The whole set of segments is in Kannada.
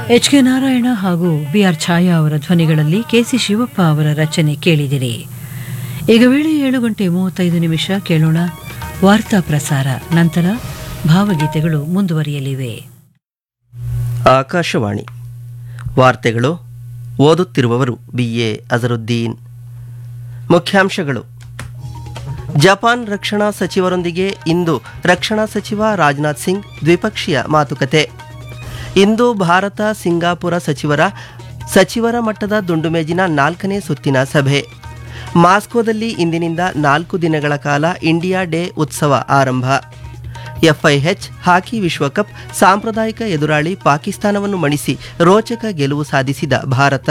ಎಚ್ ಕೆ ನಾರಾಯಣ ಹಾಗೂ ಬಿ ಆರ್ ಛಾಯಾ ಅವರ ಧ್ವನಿಗಳಲ್ಲಿ ಕೆಸಿ ಶಿವಪ್ಪ ಅವರ ರಚನೆ ಕೇಳಿದಿರಿ ಈಗ ವೇಳೆ ಏಳು ಗಂಟೆ ಮೂವತ್ತೈದು ನಿಮಿಷ ಕೇಳೋಣ ವಾರ್ತಾ ಪ್ರಸಾರ ನಂತರ ಭಾವಗೀತೆಗಳು ಮುಂದುವರಿಯಲಿವೆ ಆಕಾಶವಾಣಿ ವಾರ್ತೆಗಳು ಓದುತ್ತಿರುವವರು ಬಿ ಎ ಅಜರುದ್ದೀನ್ ಮುಖ್ಯಾಂಶಗಳು ಜಪಾನ್ ರಕ್ಷಣಾ ಸಚಿವರೊಂದಿಗೆ ಇಂದು ರಕ್ಷಣಾ ಸಚಿವ ರಾಜನಾಥ್ ಸಿಂಗ್ ದ್ವಿಪಕ್ಷೀಯ ಮಾತುಕತೆ ಇಂದು ಭಾರತ ಸಿಂಗಾಪುರ ಸಚಿವರ ಸಚಿವರ ಮಟ್ಟದ ದುಂಡುಮೇಜಿನ ನಾಲ್ಕನೇ ಸುತ್ತಿನ ಸಭೆ ಮಾಸ್ಕೋದಲ್ಲಿ ಇಂದಿನಿಂದ ನಾಲ್ಕು ದಿನಗಳ ಕಾಲ ಇಂಡಿಯಾ ಡೇ ಉತ್ಸವ ಆರಂಭ ಎಫ್ಐಎಚ್ ಹಾಕಿ ವಿಶ್ವಕಪ್ ಸಾಂಪ್ರದಾಯಿಕ ಎದುರಾಳಿ ಪಾಕಿಸ್ತಾನವನ್ನು ಮಣಿಸಿ ರೋಚಕ ಗೆಲುವು ಸಾಧಿಸಿದ ಭಾರತ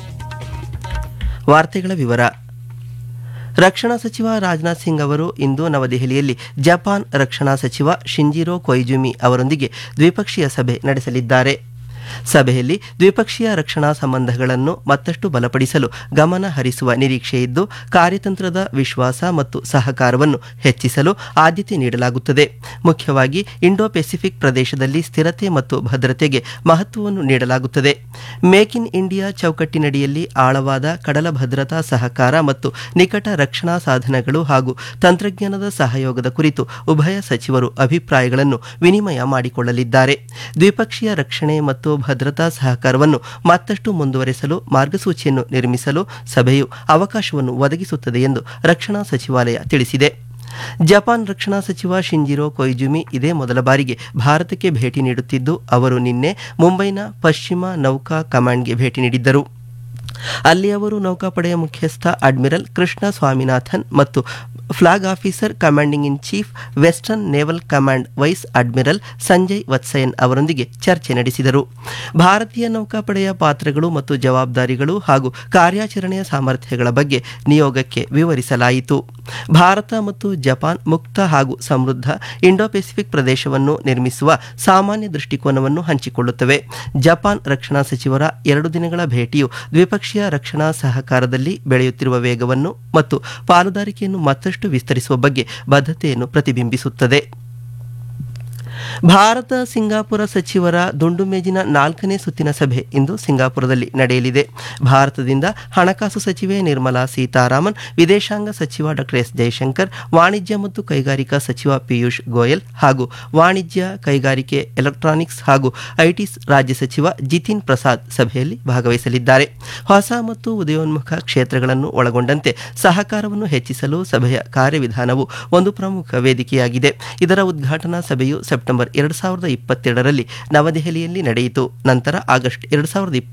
ವಾರ್ತೆಗಳ ವಿವರ ರಕ್ಷಣಾ ಸಚಿವ ರಾಜನಾಥ್ ಸಿಂಗ್ ಅವರು ಇಂದು ನವದೆಹಲಿಯಲ್ಲಿ ಜಪಾನ್ ರಕ್ಷಣಾ ಸಚಿವ ಶಿಂಜಿರೋ ಕೊಯ್ಜುಮಿ ಅವರೊಂದಿಗೆ ದ್ವಿಪಕ್ಷೀಯ ಸಭೆ ನಡೆಸಲಿದ್ದಾರೆ ಸಭೆಯಲ್ಲಿ ದ್ವಿಪಕ್ಷೀಯ ರಕ್ಷಣಾ ಸಂಬಂಧಗಳನ್ನು ಮತ್ತಷ್ಟು ಬಲಪಡಿಸಲು ಗಮನ ಹರಿಸುವ ನಿರೀಕ್ಷೆಯಿದ್ದು ಕಾರ್ಯತಂತ್ರದ ವಿಶ್ವಾಸ ಮತ್ತು ಸಹಕಾರವನ್ನು ಹೆಚ್ಚಿಸಲು ಆದ್ಯತೆ ನೀಡಲಾಗುತ್ತದೆ ಮುಖ್ಯವಾಗಿ ಇಂಡೋ ಪೆಸಿಫಿಕ್ ಪ್ರದೇಶದಲ್ಲಿ ಸ್ಥಿರತೆ ಮತ್ತು ಭದ್ರತೆಗೆ ಮಹತ್ವವನ್ನು ನೀಡಲಾಗುತ್ತದೆ ಮೇಕ್ ಇನ್ ಇಂಡಿಯಾ ಚೌಕಟ್ಟಿನಡಿಯಲ್ಲಿ ಆಳವಾದ ಕಡಲ ಭದ್ರತಾ ಸಹಕಾರ ಮತ್ತು ನಿಕಟ ರಕ್ಷಣಾ ಸಾಧನಗಳು ಹಾಗೂ ತಂತ್ರಜ್ಞಾನದ ಸಹಯೋಗದ ಕುರಿತು ಉಭಯ ಸಚಿವರು ಅಭಿಪ್ರಾಯಗಳನ್ನು ವಿನಿಮಯ ಮಾಡಿಕೊಳ್ಳಲಿದ್ದಾರೆ ದ್ವಿಪಕ್ಷೀಯ ರಕ್ಷಣೆ ಮತ್ತು ಭದ್ರತಾ ಸಹಕಾರವನ್ನು ಮತ್ತಷ್ಟು ಮುಂದುವರೆಸಲು ಮಾರ್ಗಸೂಚಿಯನ್ನು ನಿರ್ಮಿಸಲು ಸಭೆಯು ಅವಕಾಶವನ್ನು ಒದಗಿಸುತ್ತದೆ ಎಂದು ರಕ್ಷಣಾ ಸಚಿವಾಲಯ ತಿಳಿಸಿದೆ ಜಪಾನ್ ರಕ್ಷಣಾ ಸಚಿವ ಶಿಂಜಿರೋ ಕೊಯ್ಜುಮಿ ಇದೇ ಮೊದಲ ಬಾರಿಗೆ ಭಾರತಕ್ಕೆ ಭೇಟಿ ನೀಡುತ್ತಿದ್ದು ಅವರು ನಿನ್ನೆ ಮುಂಬೈನ ಪಶ್ಚಿಮ ನೌಕಾ ಕಮಾಂಡ್ಗೆ ಭೇಟಿ ನೀಡಿದ್ದರು ಅಲ್ಲಿ ಅವರು ನೌಕಾಪಡೆಯ ಮುಖ್ಯಸ್ಥ ಅಡ್ಮಿರಲ್ ಕೃಷ್ಣ ಸ್ವಾಮಿನಾಥನ್ ಮತ್ತು flag officer commanding in chief western naval command vice admiral Sanjay Vatsayan ಅವರೊಂದಿಗೆ ಚರ್ಚೆ ನಡೆಸಿದರು ಭಾರತೀಯ ನೌಕಾಪಡೆಯ ಪಾತ್ರಗಳು ಮತ್ತು ಜವಾಬ್ದಾರಿಗಳು ಹಾಗೂ ಕಾರ್ಯಾಚರಣೆಯ ಸಾಮರ್ಥ್ಯಗಳ ಬಗ್ಗೆ ನಿಯೋಗಕ್ಕೆ ವಿವರಿಸಲಾಯಿತು ಭಾರತ ಮತ್ತು ಜಪಾನ್ ಮುಕ್ತ ಹಾಗೂ ಸಮೃದ್ಧ ಇಂಡೋ ಪೆಸಿಫಿಕ್ ಪ್ರದೇಶವನ್ನು ನಿರ್ಮಿಸುವ ಸಾಮಾನ್ಯ ದೃಷ್ಟಿಕೋನವನ್ನು ಹಂಚಿಕೊಳ್ಳುತ್ತವೆ ಜಪಾನ್ ರಕ್ಷಣಾ ಸಚಿವರ ಎರಡು ದಿನಗಳ ಭೇಟಿಯು ದ್ವಿಪಕ್ಷೀಯ ರಕ್ಷಣಾ ಸಹಕಾರದಲ್ಲಿ ಬೆಳೆಯುತ್ತಿರುವ ವೇಗವನ್ನು ಮತ್ತು ಪಾಲುದಾರಿಕೆಯನ್ನು ಮತ್ತಷ್ಟು ವಿಸ್ತರಿಸುವ ಬಗ್ಗೆ ಬದ್ಧತೆಯನ್ನು ಪ್ರತಿಬಿಂಬಿಸುತ್ತದೆ ಭಾರತ ಸಿಂಗಾಪುರ ಸಚಿವರ ದುಂಡು ಮೇಜಿನ ನಾಲ್ಕನೇ ಸುತ್ತಿನ ಸಭೆ ಇಂದು ಸಿಂಗಾಪುರದಲ್ಲಿ ನಡೆಯಲಿದೆ ಭಾರತದಿಂದ ಹಣಕಾಸು ಸಚಿವೆ ನಿರ್ಮಲಾ ಸೀತಾರಾಮನ್ ವಿದೇಶಾಂಗ ಸಚಿವ ಡಾಕ್ಟರ್ ಎಸ್ ಜಯಶಂಕರ್ ವಾಣಿಜ್ಯ ಮತ್ತು ಕೈಗಾರಿಕಾ ಸಚಿವ ಪಿಯೂಷ್ ಗೋಯಲ್ ಹಾಗೂ ವಾಣಿಜ್ಯ ಕೈಗಾರಿಕೆ ಎಲೆಕ್ಟ್ರಾನಿಕ್ಸ್ ಹಾಗೂ ಐಟಿ ರಾಜ್ಯ ಸಚಿವ ಜಿತಿನ್ ಪ್ರಸಾದ್ ಸಭೆಯಲ್ಲಿ ಭಾಗವಹಿಸಲಿದ್ದಾರೆ ಹೊಸ ಮತ್ತು ಉದಯೋನ್ಮುಖ ಕ್ಷೇತ್ರಗಳನ್ನು ಒಳಗೊಂಡಂತೆ ಸಹಕಾರವನ್ನು ಹೆಚ್ಚಿಸಲು ಸಭೆಯ ಕಾರ್ಯವಿಧಾನವು ಒಂದು ಪ್ರಮುಖ ವೇದಿಕೆಯಾಗಿದೆ ಇದರ ಉದ್ಘಾಟನಾ ಸಭೆಯು ಸೆಪ್ಟೆಂಬರ್ ಎರಡು ಸಾವಿರದ ಇಪ್ಪತ್ತೆರಡರಲ್ಲಿ ನವದೆಹಲಿಯಲ್ಲಿ ನಡೆಯಿತು ನಂತರ ಆಗಸ್ಟ್ ಎರಡು ಸಾವಿರದ